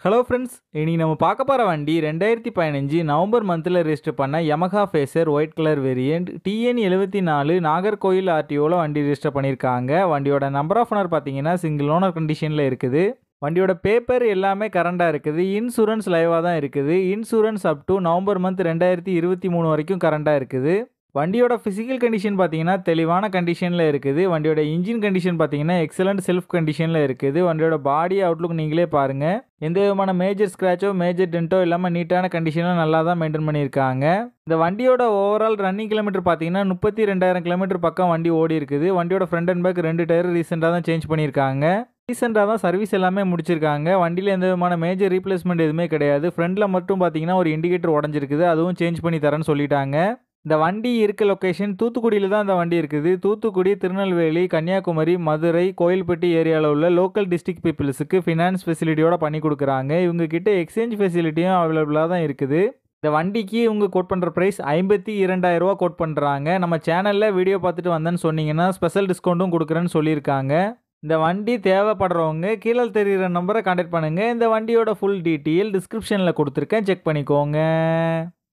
hello friends இனி நம்ம பார்க்க போகிற வண்டி ரெண்டாயிரத்தி பதினஞ்சு நவம்பர் மந்தில் ரெஜிஸ்டர் பண்ண Yamaha Fazer white colour variant TN எழுபத்தி நாலு நாகர்கோயில் ஆர்டிஓவில் வண்டி ரெஜிஸ்டர் பண்ணியிருக்காங்க வண்டியோட நம்பர் ஆஃப் ஓனர் பார்த்தீங்கன்னா சிங்கிள் ஓனர் கண்டிஷனில் இருக்குது வண்டியோட பேப்பர் எல்லாமே கரண்டாக இருக்குது இன்சூரன்ஸ் லைவாக தான் இருக்குது insurance up to November month ரெண்டாயிரத்தி இருபத்தி மூணு வரைக்கும் கரண்டாக இருக்குது வண்டியோட ஃபிசிக்கல் கண்டிஷன் பார்த்தீங்கன்னா தெளிவான கண்டிஷனில் இருக்குது வண்டியோட இன்ஜின் கண்டிஷன் பார்த்தீங்கன்னா எக்ஸலண்ட் செல்ஃப் கண்டிஷனில் இருக்குது வண்டியோட பாடி அவுட்லுக் நீங்களே பாருங்கள் எந்த விதமான மேஜர் ஸ்க்ராச்சோ மேஜர் டென்ட்டோ இல்லாமல் நீட்டான கண்டிஷனில் நல்லா தான் மெயின்டைன் பண்ணியிருக்காங்க இந்த வண்டியோட ஓவரால் ரன்னிங் கிலோமீட்டர் பார்த்தீங்கன்னா முப்பத்தி ரெண்டாயிரம் கிலோமீட்டர் பக்கம் வண்டி ஓடி இருக்குது வண்டியோட ஃப்ரண்ட் அண்ட் பேக் ரெண்டு டயர் ரீசெண்டாக தான் சேஞ்ச் பண்ணியிருக்காங்க ரீசெண்டாக தான் சர்வீஸ் எல்லாமே முடிச்சிருக்காங்க வண்டியில் எந்த விதமான மேஜர் ரீப்ளேஸ்மெண்ட் எதுவுமே கிடையாது ஃப்ரண்டில் மட்டும் பார்த்தீங்கன்னா ஒரு இண்டிகேட்டர் உடஞ்சிருக்குது அதுவும் சேஞ்ச் பண்ணி தரேன்னு சொல்லிட்டாங்க இந்த வண்டி இருக்க லொக்கேஷன் தூத்துக்குடியில் தான் இந்த வண்டி இருக்குது தூத்துக்குடி திருநெல்வேலி கன்னியாகுமரி மதுரை கோயில்பட்டி ஏரியாவில் உள்ள லோக்கல் டிஸ்ட்ரிக்ட் பீப்புள்ஸுக்கு ஃபினான்ஸ் ஃபெசிலிட்டியோட பண்ணி கொடுக்குறாங்க இவங்க கிட்ட எக்ஸ்சேஞ்ச் ஃபெசிலிட்டியும் அவைலபிளாக தான் இருக்குது இந்த வண்டிக்கு இவங்க கோட் பண்ணுற ப்ரைஸ் ஐம்பத்தி இரண்டாயிரரூவா கோட் பண்ணுறாங்க நம்ம சேனலில் வீடியோ பார்த்துட்டு வந்தேன்னு சொன்னீங்கன்னா ஸ்பெஷல் டிஸ்கவுண்ட்டும் கொடுக்குறேன்னு சொல்லியிருக்காங்க இந்த வண்டி தேவைப்படுறவங்க கீழே தெரிகிற நம்பரை கான்டாக்ட் பண்ணுங்கள் இந்த வண்டியோட ஃபுல் டீட்டெயில் டிஸ்கிரிப்ஷனில் கொடுத்துருக்கேன் செக் பண்ணிக்கோங்க